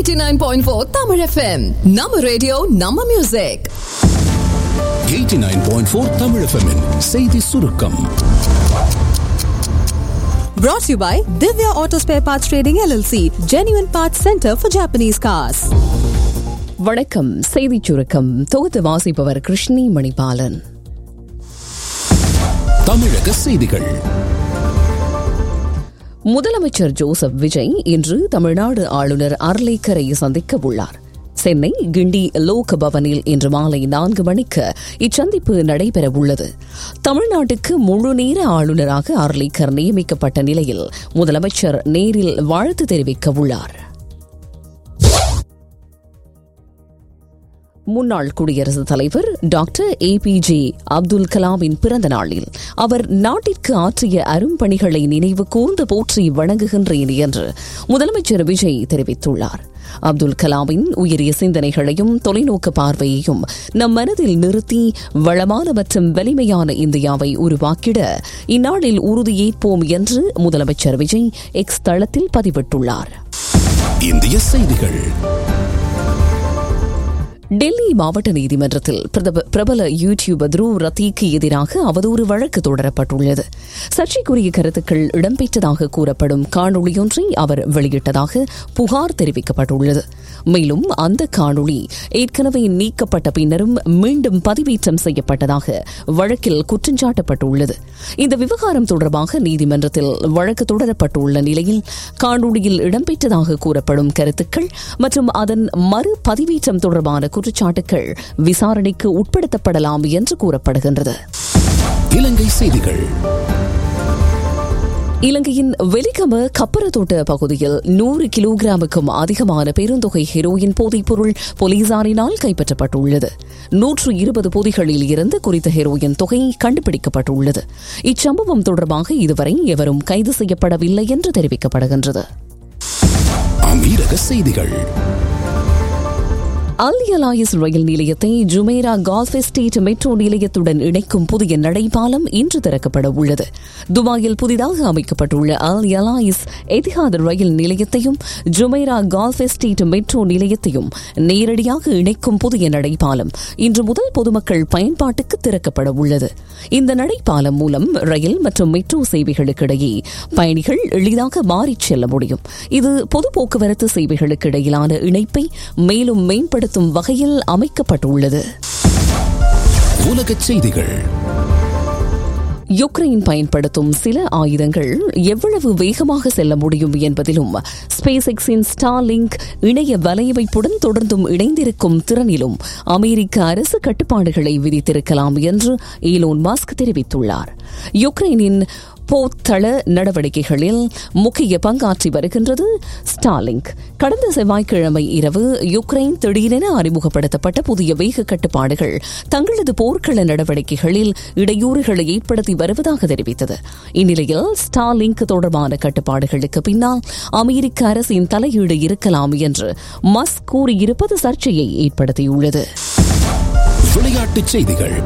89.4 Tamil FM. நம்ம radio நம்ம music 89.4 Tamil FM -இன் செய்தி சுருக்கம் Brought to you by Divya Auto Spare Parts Trading LLC, Genuine Parts Center for Japanese Cars. வணக்கம் செய்திச் சுருக்கம் தொகுத்து வாசிப்பவர் கிருஷ்ணி மணிபாலன் தமிழக செய்திகள் முதலமைச்சர் ஜோசப் விஜய் இன்று தமிழ்நாடு ஆளுநர் அர்லேக்கரை சந்திக்க உள்ளார் சென்னை கிண்டி லோக் பவனில் இன்று மாலை நான்கு மணிக்கு இச்சந்திப்பு நடைபெறவுள்ளது தமிழ்நாட்டுக்கு முழு நேர ஆளுநராக அர்லேக்கர் நியமிக்கப்பட்ட நிலையில் முதலமைச்சர் நேரில் வாழ்த்து தெரிவிக்க உள்ளார் முன்னாள் குடியரசுத் தலைவர் doctor A P J Abdul கலாமின் பிறந்த நாளில் அவர் நாட்டிற்கு ஆற்றிய அரும்பணிகளை நினைவு கூர்ந்து போற்றி வணங்குகின்றேன் என்று முதலமைச்சர் விஜய் தெரிவித்துள்ளார் அப்துல் கலாமின் உயரிய சிந்தனைகளையும் தொலைநோக்கு பார்வையையும் நம் மனதில் நிறுத்தி வளமான மற்றும் வலிமையான இந்தியாவை உருவாக்கிட இந்நாளில் உறுதியேற்போம் என்று முதலமைச்சர் விஜய் எக்ஸ் தளத்தில் பதிவிட்டுள்ளார் இந்திய செய்திகள் டெல்லி மாவட்ட நீதிமன்றத்தில் பிரதப- பிரபல யூடியூபர் த்ருவ் ரத்தீக்கு எதிராக அவதூறு வழக்கு தொடரப்பட்டுள்ளது சர்ச்சைக்குரிய கருத்துக்கள் இடம்பெற்றதாக கூறப்படும் காணொளியொன்றை அவர் வெளியிட்டதாக புகார் தெரிவிக்கப்பட்டுள்ளது மேலும் அந்த காணொளி ஏற்கனவே நீக்கப்பட்ட பின்னரும் மீண்டும் பதிவேற்றம் செய்யப்பட்டதாக வழக்கில் குற்றஞ்சாட்டப்பட்டுள்ளது இந்த விவகாரம் தொடர்பாக நீதிமன்றத்தில் வழக்கு தொடரப்பட்டுள்ள நிலையில் காணொளியில் இடம்பெற்றதாக கூறப்படும் கருத்துக்கள் மற்றும் அதன் மறு பதிவேற்றம் தொடர்பான குற்றச்சாட்டுகள் விசாரணைக்கு உட்படுத்தப்படலாம் என்று கூறப்படுகின்றது இலங்கை செய்திகள் இலங்கையின் வெலிகம கப்பரத்தோட்ட பகுதியில் நூறு கிலோகிராமுக்கும் அதிகமான பெருந்தொகை ஹெரோயின் போதைப்பொருள் போலீசாரினால் கைப்பற்றப்பட்டுள்ளது நூற்று இருபது பொதிகளில் இருந்து குறித்த ஹெரோயின் தொகை கண்டுபிடிக்கப்பட்டுள்ளது இச்சம்பவம் தொடர்பாக இதுவரை எவரும் கைது செய்யப்படவில்லை என்று தெரிவிக்கப்படுகின்றது அமீரக செய்திகள் அல் யலாயிஸ் ரயில் நிலையத்தை ஜுமேரா கால்ஃப் எஸ்டேட் மெட்ரோ நிலையத்துடன் இணைக்கும் புதிய நடைபாலம் இன்று திறக்கப்பட உள்ளது துபாயில் புதிதாக அமைக்கப்பட்டுள்ள அல் யலாயிஸ் எதிஹாத் ரயில் நிலையத்தையும் ஜுமேரா கால்ஃப் எஸ்டேட் மெட்ரோ நிலையத்தையும் நேரடியாக இணைக்கும் புதிய நடைபாலம் இன்று முதல் பொதுமக்கள் பயன்பாட்டுக்கு திறக்கப்பட உள்ளது இந்த நடைபாலம் மூலம் ரயில் மற்றும் மெட்ரோ சேவைகளுக்கிடையே பயணிகள் எளிதாக மாறிச் செல்ல முடியும் இது பொது போக்குவரத்து சேவைகளுக்கு இடையிலான இணைப்பை மேலும் மேம்படுத்தும் வகையில் அமைக்கப்பட்டுள்ளது உலகச் செய்திகள் யுக்ரைன் பயன்படுத்தும் சில ஆயுதங்கள் எவ்வளவு வேகமாக செல்ல முடியும் என்பதிலும் ஸ்பேஸ் எக்ஸின் ஸ்டார்லிங்க் இணைய வலையமைப்புடன் தொடர்ந்தும் இணைந்திருக்கும் திறனிலும் அமெரிக்க அரசு கட்டுப்பாடுகளை விதித்திருக்கலாம் என்று ஈலோன் மாஸ்க் தெரிவித்துள்ளார் யுக்ரைனின் போர்த்தள நடவடிக்கைகளில் முக்கிய பங்காற்றி வருகின்றது ஸ்டார்லிங்க் கடந்த செவ்வாய்க்கிழமை இரவு யுக்ரைன் திடீரென அறிமுகப்படுத்தப்பட்ட புதிய வேக கட்டுப்பாடுகள் தங்களது போர்க்கள நடவடிக்கைகளில் இடையூறுகளை ஏற்படுத்தி வருவதாக தெரிவித்தது இந்நிலையில் ஸ்டார்லிங்க் தொடர்பான கட்டுப்பாடுகளுக்கு பின்னால் அமெரிக்க அரசின் தலையீடு இருக்கலாம் என்று மஸ்க் கூறியிருப்பது சர்ச்சையை ஏற்படுத்தியுள்ளது விளையாட்டுச் செய்திகள்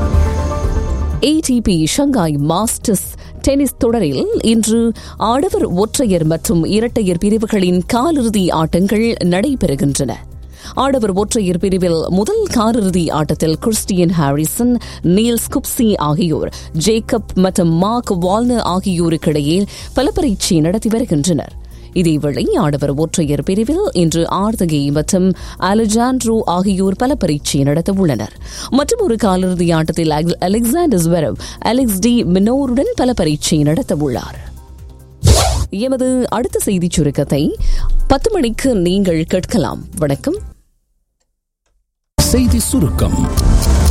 ஏடிபி ஷங்காய் மாஸ்டர்ஸ் டென்னிஸ் தொடரில் இன்று ஆடவர் ஒற்றையர் மற்றும் இரட்டையர் பிரிவுகளின் காலிறுதி ஆட்டங்கள் நடைபெறுகின்றன ஆடவர் ஒற்றையர் பிரிவில் முதல் காலிறுதி ஆட்டத்தில் கிறிஸ்டியன் ஹாரிசன் நீல் ஸ்குப்சி ஆகியோர் ஜேக்கப் மற்றும் மார்க் வால்னர் ஆகியோருக்கிடையே பல பரீட்சை நடத்தி வருகின்றனர் இதேவேளை ஆடவர் ஒற்றையர் பிரிவில் இன்று ஆர்தகே மற்றும் அலெஜாண்ட்ரோ ஆகியோர் பல பரீட்சை நடத்த உள்ளனர் மற்றும் ஒரு காலிறுதி ஆட்டத்தில் அலெக்- அலெக்சாண்டர் ஸ்வெரவ் அலெக்ஸ் டி மினோருடன் பல பரீட்சை நடத்த உள்ளார் எமது அடுத்த செய்திச் சுருக்கத்தை பத்து மணிக்கு நீங்கள் கேட்கலாம் வணக்கம் செய்தி சுருக்கம்